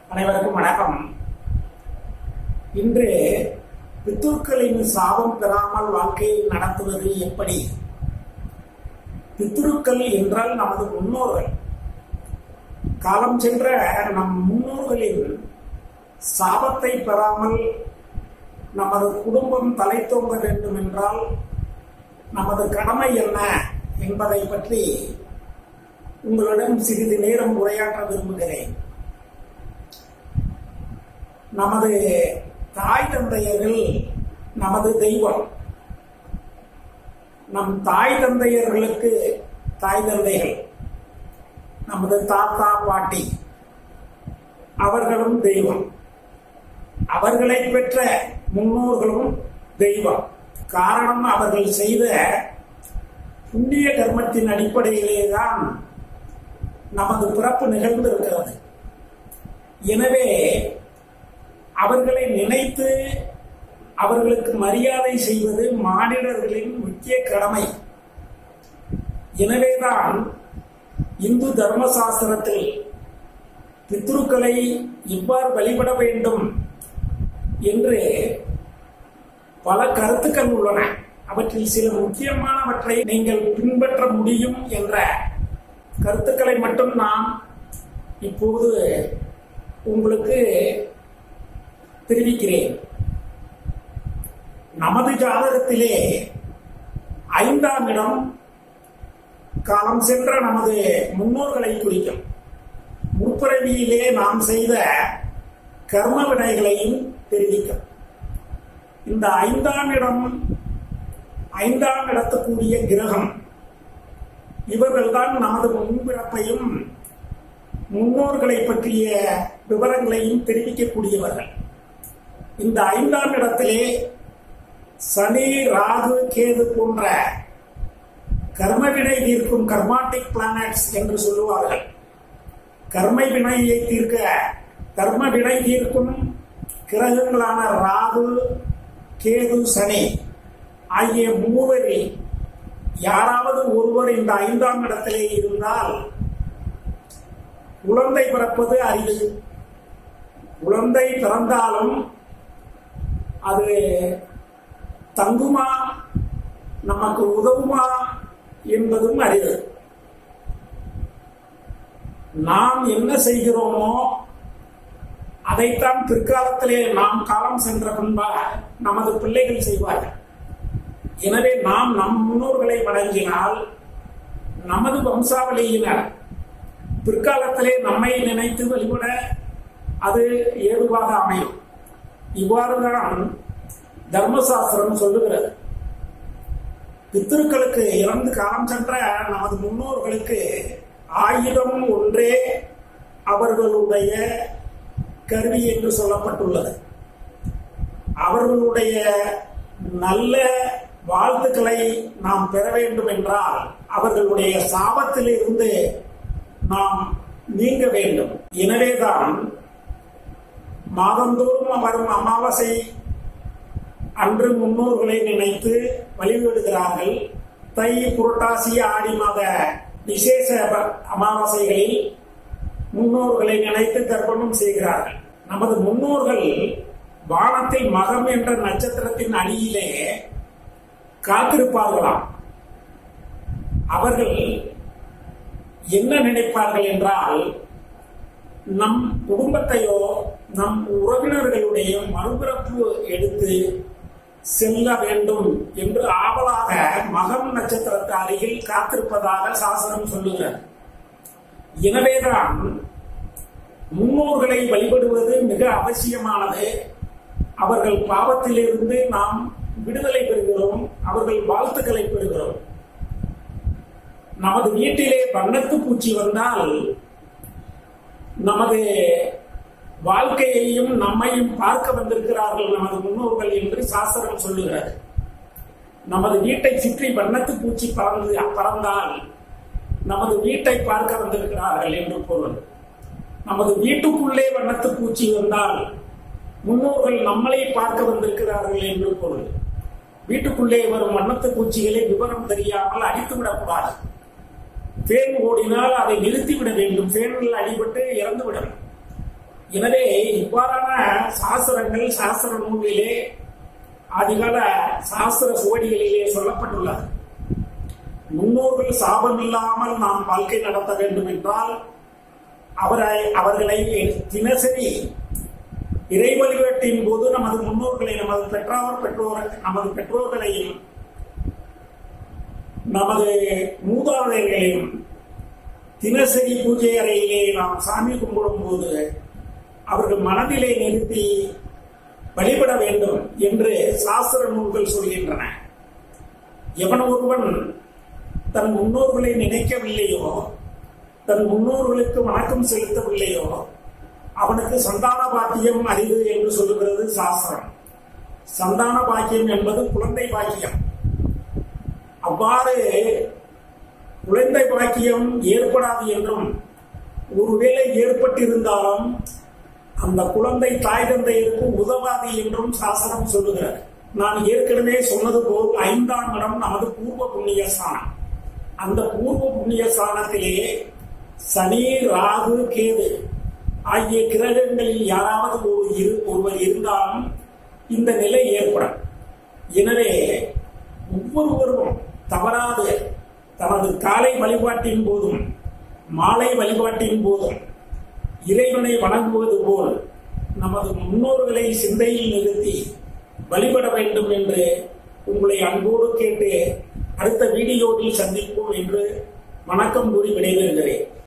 அனைவருக்கும் வணக்கம் இன்று பித்துருக்களின் சாபம் பெறாமல் வாழ்க்கையை நடத்துவது எப்படி பித்துருக்கள் என்றால் நமது முன்னோர்கள் காலம் சென்ற நம் முன்னோர்களின் சாபத்தை பெறாமல் நமது குடும்பம் தலைத்தோங்க வேண்டும் என்றால் நமது கடமை என்ன என்பதை பற்றி உங்களிடம் சிறிது நேரம் உரையாற்ற விரும்புகிறேன் நமது தாய் தந்தையர்கள் நமது தெய்வம் நம் தாய் தந்தையர்களுக்கு தாய் தந்தைகள் நமது தாத்தா பாட்டி அவர்களும் தெய்வம் அவர்களை பெற்ற முன்னோர்களும் தெய்வம் காரணம் அவர்கள் செய்த புண்ணிய கர்மத்தின் அடிப்படையிலே தான் நமது பிறப்பு நிகழ்ந்திருக்கிறது எனவே அவர்களை நினைத்து அவர்களுக்கு மரியாதை செய்வது மாநிலர்களின் முக்கிய கடமை எனவேதான் இந்து தர்மசாஸ்திரத்தில் பித்ருக்களை இவ்வாறு வழிபட வேண்டும் என்று பல கருத்துக்கள் உள்ளன அவற்றில் சில முக்கியமானவற்றை நீங்கள் பின்பற்ற முடியும் என்ற கருத்துக்களை மட்டும் நான் இப்போது உங்களுக்கு தெரிவிக்கிறேன் நமது ஜாதகத்திலே ஐந்தாம் இடம் காலம் சென்ற நமது முன்னோர்களை குறிக்கும் முற்பிறவியிலே நாம் செய்த கர்ம வினைகளையும் தெரிவிக்கும் இந்த ஐந்தாம் இடம் ஐந்தாம் இடத்துக்குரிய கிரகம் இவர்கள்தான் நமது முன்பிறப்பையும் முன்னோர்களை பற்றிய விவரங்களையும் தெரிவிக்கக்கூடியவர்கள் இந்த ஐந்தாம் இடத்திலே சனி ராகு கேது போன்ற கர்ம வினை தீர்க்கும் கர்மாட்டிக் பிளானட்ஸ் என்று சொல்லுவார்கள் கர்ம வினையை தீர்க்க கர்ம வினை தீர்க்கும் கிரகங்களான ராகு கேது சனி ஆகிய மூவரில் யாராவது ஒருவர் இந்த ஐந்தாம் இடத்திலே இருந்தால் குழந்தை பிறப்பது அரிது குழந்தை பிறந்தாலும் அது தங்குமா நமக்கு உதவுமா என்பதும் அரிது நாம் என்ன செய்கிறோமோ அதைத்தான் பிற்காலத்திலே நாம் காலம் சென்ற பின்பாக நமது பிள்ளைகள் செய்வார்கள் எனவே நாம் நம் முன்னோர்களை வணங்கினால் நமது வம்சாவளியினர் பிற்காலத்திலே நம்மை நினைத்து வழிபட அது ஏதுவாக அமையும் இவ்வாறுதான் தர்மசாஸ்திரம் சொல்லுகிறது பித்திருக்களுக்கு இறந்து காலம் சென்ற நமது முன்னோர்களுக்கு ஆயுதம் ஒன்றே அவர்களுடைய கருவி என்று சொல்லப்பட்டுள்ளது அவர்களுடைய நல்ல வாழ்த்துக்களை நாம் பெற வேண்டும் என்றால் அவர்களுடைய சாபத்தில் இருந்து நாம் நீங்க வேண்டும் எனவேதான் மாதந்தோறும் வரும் அமாவாசை அன்று முன்னோர்களை நினைத்து வழிபடுகிறார்கள் தை புரட்டாசி ஆடி மாத விசேஷ அமாவாசைகளில் முன்னோர்களை நினைத்து தர்ப்பணம் செய்கிறார்கள் நமது முன்னோர்கள் வானத்தில் மகம் என்ற நட்சத்திரத்தின் அடியிலே காத்திருப்பார்களாம் அவர்கள் என்ன நினைப்பார்கள் என்றால் நம் குடும்பத்தையோ நம் உறவினர்களுடைய மறுபிறப்பு எடுத்து செல்ல வேண்டும் என்று ஆவலாக மகம் நட்சத்திரத்து அருகில் காத்திருப்பதாக சாசனம் சொல்லுகிறார் எனவேதான் முன்னோர்களை வழிபடுவது மிக அவசியமானது அவர்கள் பாவத்திலிருந்து நாம் விடுதலை பெறுகிறோம் அவர்கள் வாழ்த்துக்களை பெறுகிறோம் நமது வீட்டிலே வண்ணத்து பூச்சி வந்தால் நமது வாழ்க்கையையும் நம்மையும் பார்க்க வந்திருக்கிறார்கள் நமது முன்னோர்கள் என்று சாஸ்திரம் சொல்லுகிறது நமது வீட்டை சுற்றி வண்ணத்து பூச்சி பறந்து பறந்தால் நமது வீட்டை பார்க்க வந்திருக்கிறார்கள் என்று பொருள் நமது வீட்டுக்குள்ளே வண்ணத்து பூச்சி வந்தால் முன்னோர்கள் நம்மளை பார்க்க வந்திருக்கிறார்கள் என்று பொருள் வீட்டுக்குள்ளே வரும் வண்ணத்து பூச்சிகளை விவரம் தெரியாமல் அடித்து விடக்கூடாது பேன் ஓடினால் அதை நிறுத்திவிட வேண்டும் பேனில் அடிபட்டு இறந்துவிடும் எனவே இவ்வாறான சாஸ்திரங்கள் சாஸ்திர நூலிலே அதிகால சாஸ்திர சுவடிகளிலே சொல்லப்பட்டுள்ளது முன்னோர்கள் சாபம் இல்லாமல் நாம் வாழ்க்கை நடத்த வேண்டும் என்றால் அவரை அவர்களை தினசரி இறை வழிபாட்டின் போது நமது முன்னோர்களை நமது பெற்றோர் பெற்றோர் நமது பெற்றோர்களையும் நமது மூதாதையர்களையும் தினசரி பூஜை அறையிலே நாம் சாமி கும்பிடும் போது அவர்கள் மனதிலே நிறுத்தி வழிபட வேண்டும் என்று சாஸ்திர நூல்கள் சொல்கின்றன எவன் ஒருவன் தன் முன்னோர்களை நினைக்கவில்லையோ தன் முன்னோர்களுக்கு வணக்கம் செலுத்தவில்லையோ அவனுக்கு சந்தான பாக்கியம் அறிவு என்று சொல்லுகிறது சாஸ்திரம் சந்தான பாக்கியம் என்பது குழந்தை பாக்கியம் அவ்வாறு குழந்தை பாக்கியம் ஏற்படாது என்றும் ஒருவேளை ஏற்பட்டிருந்தாலும் அந்த குழந்தை தாய் தந்தையருக்கு உதவாது என்றும் சாஸ்திரம் சொல்லுகிறது நான் ஏற்கனவே சொன்னது போல் ஐந்தாம் இடம் நமது பூர்வ புண்ணிய ஸ்தானம் அந்த பூர்வ புண்ணிய ஸ்தானத்திலே சனி ராகு கேது ஆகிய கிரகங்களில் யாராவது ஒரு இரு ஒருவர் இருந்தாலும் இந்த நிலை ஏற்படும் எனவே ஒவ்வொருவரும் தவறாது தனது காலை வழிபாட்டின் போதும் மாலை வழிபாட்டின் போதும் இறைவனை வணங்குவது போல் நமது முன்னோர்களை சிந்தையில் நிறுத்தி வழிபட வேண்டும் என்று உங்களை அன்போடு கேட்டு அடுத்த வீடியோவில் சந்திப்போம் என்று வணக்கம் கூறி விடைபெறுகிறேன்